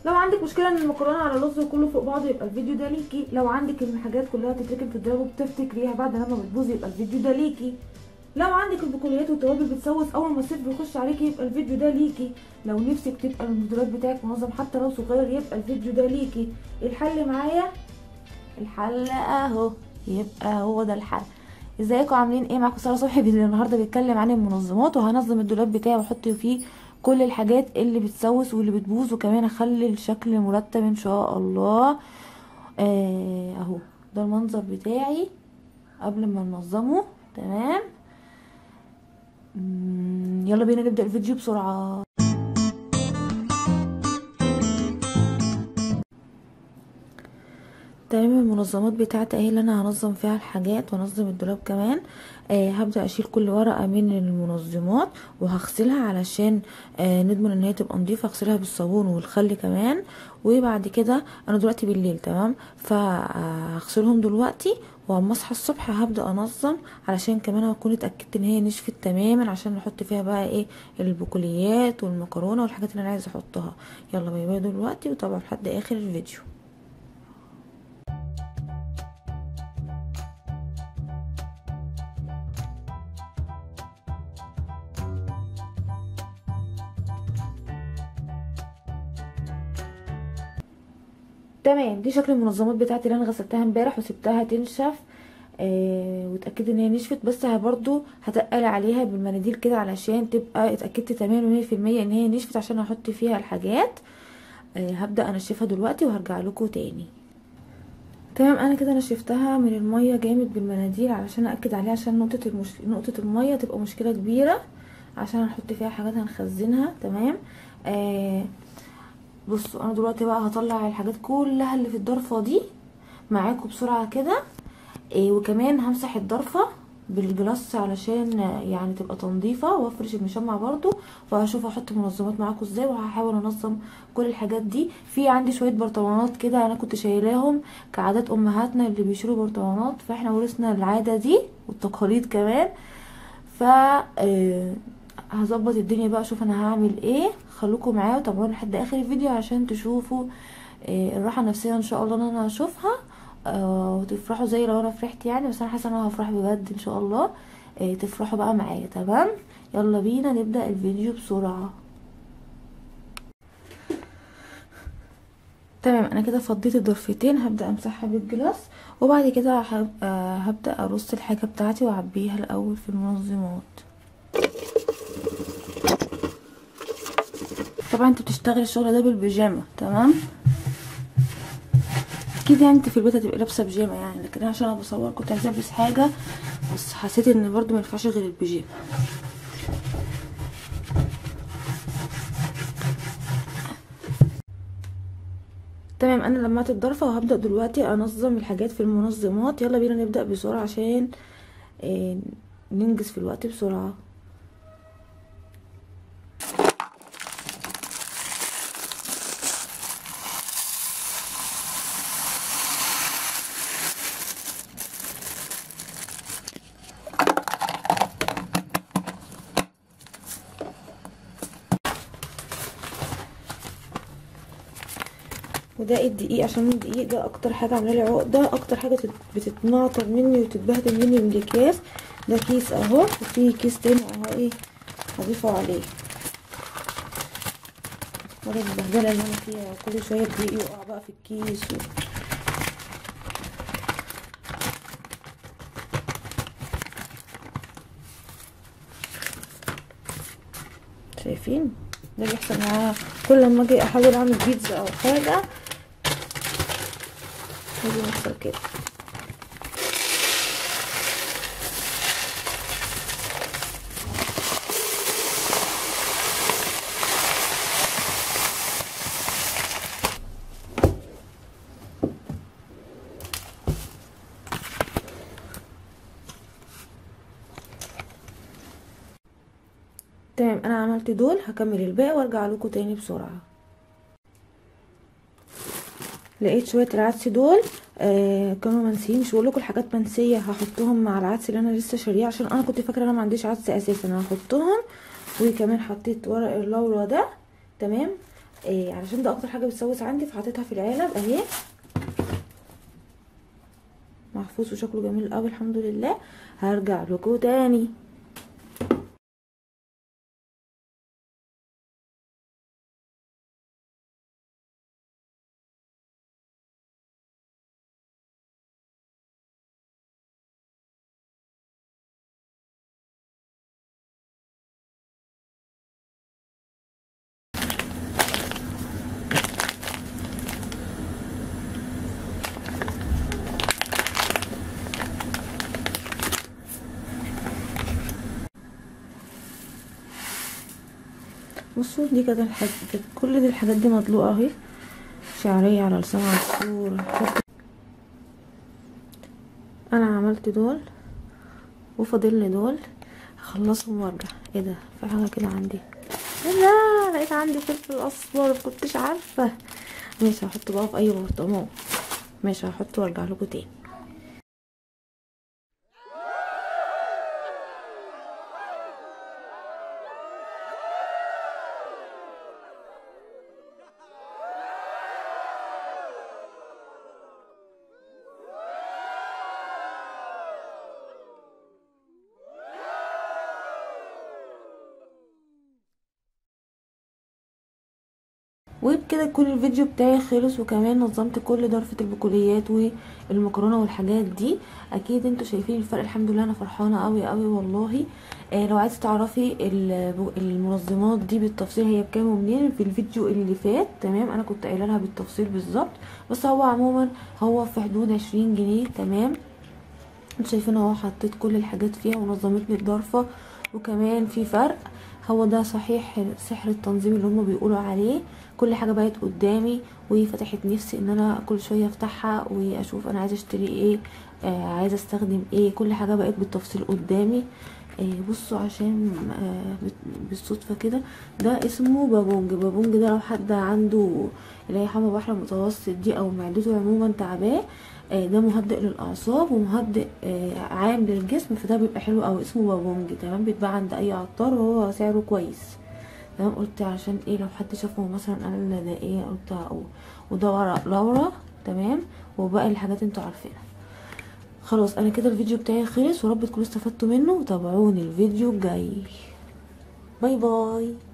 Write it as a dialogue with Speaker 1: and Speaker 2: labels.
Speaker 1: لو عندك مشكله ان المكرونه على الرز وكله فوق بعضه يبقى الفيديو ده ليكي لو عندك الحاجات كلها تتركن في الدولاب وبتفتكريها بعد لما بتبوظ يبقى الفيديو ده ليكي لو عندك البقوليات والتوابل بتسوس اول ما الصيف بيخش عليكي يبقى الفيديو ده ليكي لو نفسك تبقى الدولاب بتاعك منظم حتى لو صغير يبقى الفيديو ده ليكي الحل معايا الحل اهو يبقى هو ده الحل ازيكم عاملين ايه معاكم ساره صبحي اللي النهارده بيتكلم عن المنظمات وهنظم الدولاب بتاعي واحط فيه كل الحاجات اللي بتسوس واللي بتبوظ وكمان اخلي الشكل مرتب ان شاء الله آه اهو ده المنظر بتاعي قبل ما ننظمه تمام مم، يلا بينا نبدا الفيديو بسرعه تمام المنظمات بتاعتي اهي اللي انا هنظم فيها الحاجات وانظم الدولاب كمان آه هبدا اشيل كل ورقه من المنظمات وهغسلها علشان آه نضمن ان هي تبقى نظيفه هغسلها بالصابون والخل كمان وبعد كده انا دلوقتي بالليل تمام فهغسلهم دلوقتي واما اصحى الصبح هبدا انظم علشان كمان هكون اتاكدت ان هي نشفت تماما عشان نحط فيها بقى ايه البقوليات والمكرونه والحاجات اللي انا عايزه احطها يلا باي باي دلوقتي وطبعا لحد اخر الفيديو تمام دي شكل المنظمات بتاعتي اللي انا غسلتها امبارح وسبتها تنشف آه واتاكدت ان هي نشفت بس برضو هتقل عليها بالمناديل كده علشان تبقى اتاكدت تماما مية في المية ان هي نشفت عشان احط فيها الحاجات آه هبدا انشفها دلوقتي وهرجع لكم تاني تمام انا كده نشفتها من الميه جامد بالمناديل علشان اكد عليها عشان نقطه المش... نقطه الميه تبقى مشكله كبيره عشان هنحط فيها حاجات هنخزنها تمام آه بصوا انا دلوقتي بقى هطلع الحاجات كلها اللي في الضرفه دي معاكم بسرعه كده إيه وكمان همسح الضرفه بالجلاس علشان يعني تبقى تنظيفه وافرش المشمع برضو وهشوف احط منظمات معاكم ازاي وهحاول انظم كل الحاجات دي في عندي شويه برطمانات كده انا كنت شايلاهم كعادات امهاتنا اللي بيشيلوا برطمانات فاحنا ورثنا العاده دي والتقاليد كمان ف إيه هظبط الدنيا بقى اشوف انا هعمل ايه خلوكم معايا وتابعوني لحد اخر الفيديو عشان تشوفوا إيه الراحه النفسيه ان شاء الله ان انا هشوفها آه وتفرحوا زي لو انا فرحت يعني بس انا حاسه ان انا هفرح بجد ان شاء الله إيه تفرحوا بقى معايا تمام يلا بينا نبدا الفيديو بسرعه تمام انا كده فضيت الضرفتين هبدا امسحها بالجلاس وبعد كده هبدا ارص الحاجه بتاعتي واعبيها الاول في المنظمات طبعا انت بتشتغل الشغل ده بالبيجامه تمام اكيد يعني انت في البيت هتبقي لابسه بيجامه يعني لكن عشان انا بصور كنت عايزه البس حاجه بس حسيت ان برضو ما ينفعش غير البيجامه تمام انا لمعت الضرفه وهبدا دلوقتي انظم الحاجات في المنظمات يلا بينا نبدا بسرعه عشان اه ننجز في الوقت بسرعه وده الدقيق عشان الدقيق ده اكتر حاجه عامله لي عقده اكتر حاجه بتتنعطر مني وتتبهدل مني من الاكياس ده كيس اهو وفي كيس تاني اهو ايه هضيفه عليه ولا البهدله اللي انا فيها كل شويه الدقيق يقع بقى في الكيس و... شايفين ده بيحصل معايا كل لما اجي احاول اعمل بيتزا او حاجه لازم يحصل كده تمام انا عملت دول هكمل الباقي وارجع لكم تاني بسرعه لقيت شويه العدس دول آه كانوا منسيين مش بقول لكم الحاجات منسيه هحطهم مع العدس اللي انا لسه شاريه عشان انا كنت فاكره انا ما عنديش عدس اساسا انا هحطهم وكمان حطيت ورق اللورا ده تمام إيه علشان ده اكتر حاجه بتسوس عندي فحطيتها في العلب اهي محفوظ وشكله جميل قوي الحمد لله هرجع لكم تاني بصوا دي كانت الحاجات كانت كل دي الحاجات دي مدلوقه اهي شعريه على لسان عصفور انا عملت دول وفاضل لي دول هخلصهم وارجع ايه ده في حاجه كده عندي لا لقيت عندي فلفل اصفر مكنتش عارفه ماشي هحطه بقى في اي برطمان ماشي هحطه وارجع لكم تاني وبكده يكون الفيديو بتاعي خلص وكمان نظمت كل ضرفة البقوليات والمكرونه والحاجات دي اكيد انتوا شايفين الفرق الحمد لله انا فرحانه قوي قوي والله آه لو عايزه تعرفي المنظمات دي بالتفصيل هي بكام ومنين في الفيديو اللي فات تمام انا كنت قايله لها بالتفصيل بالظبط بس هو عموما هو في حدود عشرين جنيه تمام انتوا شايفين اهو حطيت كل الحاجات فيها ونظمت لي الضرفه وكمان في فرق هو ده صحيح سحر التنظيم اللي هم بيقولوا عليه كل حاجه بقت قدامي وفتحت نفسي ان انا كل شويه افتحها واشوف انا عايزه اشتري ايه آه عايزه استخدم ايه كل حاجه بقت بالتفصيل قدامي آه بصوا عشان آه بالصدفه كده ده اسمه بابونج بابونج ده لو حد عنده اللي هي حمى بحر متوسط دي او معدته عموما تعباه آه ده مهدئ للاعصاب ومهدئ آه عام للجسم فده بيبقى حلو قوي اسمه بابونج تمام بيتباع عند اي عطار وهو سعره كويس تمام قلت عشان ايه لو حد شافه مثلا قال ده ايه قلت وده ورق لورا تمام وباقي الحاجات انتوا عارفينها خلاص انا كده الفيديو بتاعي خلص ورب تكونوا استفدتوا منه وتابعوني الفيديو الجاي باي باي